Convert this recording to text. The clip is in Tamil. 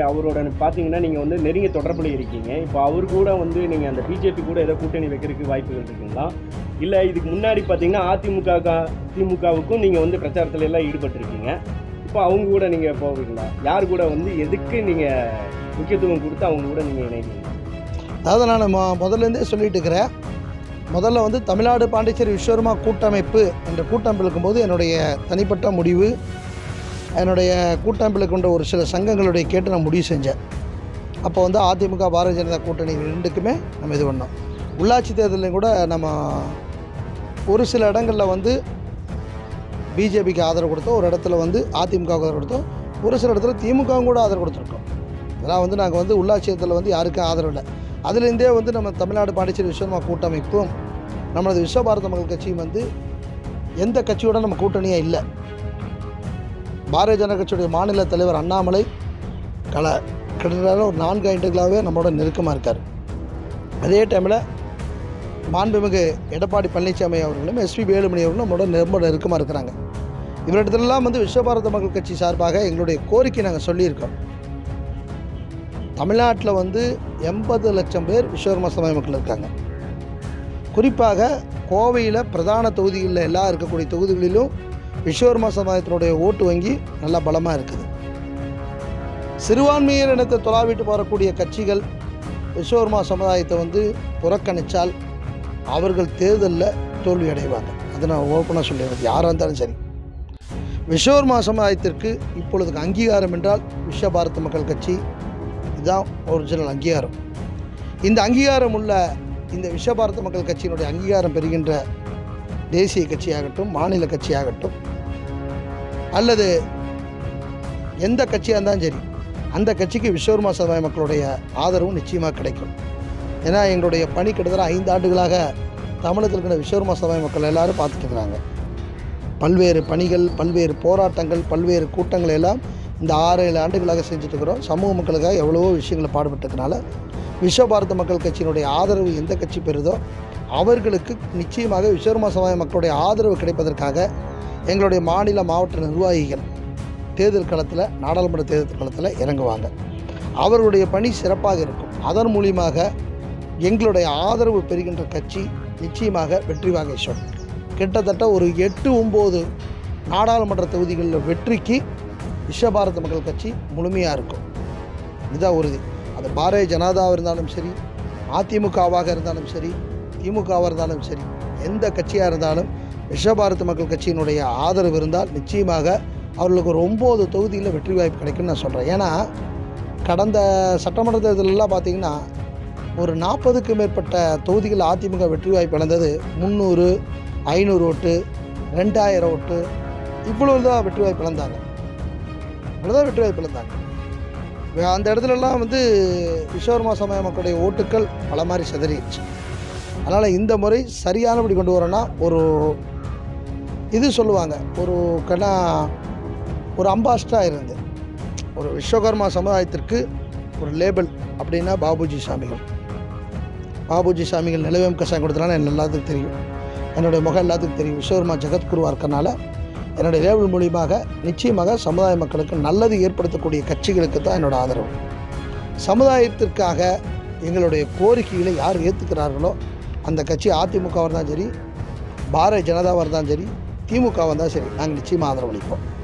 அவரோட பார்த்தீங்கன்னா நீங்கள் வந்து நெருங்கிய தொடர்பில் இருக்கீங்க இப்போ அவர் கூட வந்து நீங்கள் அந்த பிஜேபி கூட ஏதோ கூட்டணி வைக்கிறதுக்கு வாய்ப்புகள் இருக்குங்களா இல்லை இதுக்கு முன்னாடி பார்த்தீங்கன்னா அதிமுக திமுகவுக்கும் நீங்கள் வந்து பிரச்சாரத்துல எல்லாம் ஈடுபட்டிருக்கீங்க இப்போ அவங்க கூட நீங்கள் போவீங்களா யார் கூட வந்து எதுக்கு நீங்கள் முக்கியத்துவம் கொடுத்து அவங்க கூட நீங்கள் இணைவீங்க அதாவது நான் மொ முதல்லேருந்தே சொல்லிட்டு இருக்கிறேன் முதல்ல வந்து தமிழ்நாடு பாண்டிச்சேரி விஸ்வகர்மா கூட்டமைப்பு என்ற கூட்டமைப்பு இருக்கும்போது என்னுடைய தனிப்பட்ட முடிவு என்னுடைய கூட்டமைப்பில் கொண்ட ஒரு சில சங்கங்களுடைய கேட்டு நான் முடிவு செஞ்சேன் அப்போ வந்து அதிமுக பாரதிய ஜனதா கூட்டணி ரெண்டுக்குமே நம்ம இது பண்ணோம் உள்ளாட்சி தேர்தலையும் கூட நம்ம ஒரு சில இடங்களில் வந்து பிஜேபிக்கு ஆதரவு கொடுத்தோம் ஒரு இடத்துல வந்து அதிமுகவுக்கு ஆதரவு கொடுத்தோம் ஒரு சில இடத்துல திமுகவும் கூட ஆதரவு கொடுத்துருக்கோம் அதெல்லாம் வந்து நாங்கள் வந்து உள்ளாட்சி தேர்தலில் வந்து யாருக்கும் ஆதரவு இல்லை அதுலேருந்தே வந்து நம்ம தமிழ்நாடு பாண்டிச்சேரி விஸ்வகர்மா கூட்டமைப்பும் நம்மளது விஸ்வபாரத மக்கள் கட்சியும் வந்து எந்த கட்சியோட நம்ம கூட்டணியாக இல்லை பாரதிய ஜனதா கட்சியுடைய மாநில தலைவர் அண்ணாமலை கல கிட்டத்தட்ட ஒரு நான்கு ஆண்டுகளாகவே நம்மளோட நெருக்கமாக இருக்கார் அதே டைமில் மாண்புமிகு எடப்பாடி பழனிசாமி அவர்களும் எஸ்பி வேலுமணி அவர்களும் நம்மளோட ரொம்ப நெருக்கமாக இருக்கிறாங்க இவரிடத்துலலாம் வந்து விஸ்வபாரத மக்கள் கட்சி சார்பாக எங்களுடைய கோரிக்கை நாங்கள் சொல்லியிருக்கோம் தமிழ்நாட்டில் வந்து எண்பது லட்சம் பேர் விஸ்வகர்ம சமய மக்கள் இருக்காங்க குறிப்பாக கோவையில் பிரதான தொகுதிகளில் எல்லாம் இருக்கக்கூடிய தொகுதிகளிலும் விஸ்வகர்ம சமுதாயத்தினுடைய ஓட்டு வங்கி நல்லா பலமாக இருக்குது சிறுபான்மையர் இனத்தை தொலாவிட்டு வரக்கூடிய கட்சிகள் விஸ்வகர்மா சமுதாயத்தை வந்து புறக்கணித்தால் அவர்கள் தேர்தலில் தோல்வி அடைவாங்க அதை நான் ஓப்பனாக சொல்லிடுறது யாராக இருந்தாலும் சரி விஸ்வகர்மா சமுதாயத்திற்கு இப்பொழுதுக்கு அங்கீகாரம் என்றால் விஸ்வ பாரத மக்கள் கட்சி இதுதான் ஒரிஜினல் அங்கீகாரம் இந்த அங்கீகாரம் உள்ள இந்த விஸ்வ பாரத மக்கள் கட்சியினுடைய அங்கீகாரம் பெறுகின்ற தேசிய கட்சியாகட்டும் மாநில கட்சியாகட்டும் அல்லது எந்த கட்சியாக இருந்தாலும் சரி அந்த கட்சிக்கு விஸ்வகர்மா சமுதாய மக்களுடைய ஆதரவும் நிச்சயமாக கிடைக்கும் ஏன்னா எங்களுடைய பணி கிட்டத்தட்ட ஐந்து ஆண்டுகளாக தமிழகத்தில் இருக்கிற விஸ்வகர்மா சமுதாய மக்கள் எல்லாரும் பார்த்துட்டு இருக்கிறாங்க பல்வேறு பணிகள் பல்வேறு போராட்டங்கள் பல்வேறு கூட்டங்கள் எல்லாம் இந்த ஆறு ஏழு ஆண்டுகளாக செஞ்சுட்டு இருக்கிறோம் சமூக மக்களுக்காக எவ்வளவோ விஷயங்களை பாடுபட்டதுனால விஸ்வ பாரத மக்கள் கட்சியினுடைய ஆதரவு எந்த கட்சி பெறுதோ அவர்களுக்கு நிச்சயமாக விஸ்வகர்மா சமுதாய மக்களுடைய ஆதரவு கிடைப்பதற்காக எங்களுடைய மாநில மாவட்ட நிர்வாகிகள் தேர்தல் களத்தில் நாடாளுமன்ற தேர்தல் களத்தில் இறங்குவாங்க அவர்களுடைய பணி சிறப்பாக இருக்கும் அதன் மூலியமாக எங்களுடைய ஆதரவு பெறுகின்ற கட்சி நிச்சயமாக வெற்றி வாகேஸ்வரன் கிட்டத்தட்ட ஒரு எட்டு ஒம்பது நாடாளுமன்ற தொகுதிகளில் வெற்றிக்கு விஸ்வபாரத மக்கள் கட்சி முழுமையாக இருக்கும் இதுதான் உறுதி அது பாரதிய ஜனதாவாக இருந்தாலும் சரி அதிமுகவாக இருந்தாலும் சரி திமுகவாக இருந்தாலும் சரி எந்த கட்சியாக இருந்தாலும் விஸ்வபாரத மக்கள் கட்சியினுடைய ஆதரவு இருந்தால் நிச்சயமாக அவர்களுக்கு ஒரு ஒம்பது தொகுதியில் வெற்றி வாய்ப்பு கிடைக்கும்னு நான் சொல்கிறேன் ஏன்னா கடந்த சட்டமன்ற தேர்தலெல்லாம் பார்த்தீங்கன்னா ஒரு நாற்பதுக்கு மேற்பட்ட தொகுதிகள் அதிமுக வெற்றி வாய்ப்பு இழந்தது முந்நூறு ஐநூறு ஓட்டு ரெண்டாயிரம் ஓட்டு இவ்வளவு தான் வெற்றி வாய்ப்பு இழந்தாங்க இவ்வளோதான் வெற்றி வாய்ப்பு இழந்தாங்க வே- அந்த இடத்துலலாம் வந்து விஸ்வகர்மா சமய மக்களுடைய ஓட்டுக்கள் பல மாதிரி சிதறிடுச்சு அதனால் இந்த முறை சரியானபடி கொண்டு வரோன்னா ஒரு இது சொல்லுவாங்க ஒரு கண்ணா ஒரு அம்பாஸ்டராக இருந்து ஒரு விஸ்வகர்மா சமுதாயத்திற்கு ஒரு லேபிள் அப்படின்னா பாபுஜி சாமிகள் பாபுஜி சாமிகள் நிலவேம் கஷாயம் கொடுத்தனால எனக்கு எல்லாத்துக்கும் தெரியும் என்னுடைய முகம் எல்லாத்துக்கும் தெரியும் விஸ்வகர்மா ஜெகத்குருவாக இருக்கறனால என்னுடைய லேபிள் மூலியமாக நிச்சயமாக சமுதாய மக்களுக்கு நல்லது ஏற்படுத்தக்கூடிய கட்சிகளுக்கு தான் என்னோட ஆதரவு சமுதாயத்திற்காக எங்களுடைய கோரிக்கைகளை யார் ஏற்றுக்கிறார்களோ அந்த கட்சி அதிமுகவாக இருந்தாலும் சரி பாரதிய ஜனதாவாக இருந்தாலும் சரி திமுகவாக இருந்தாலும் சரி நாங்கள் நிச்சயமாக ஆதரவு அளிப்போம்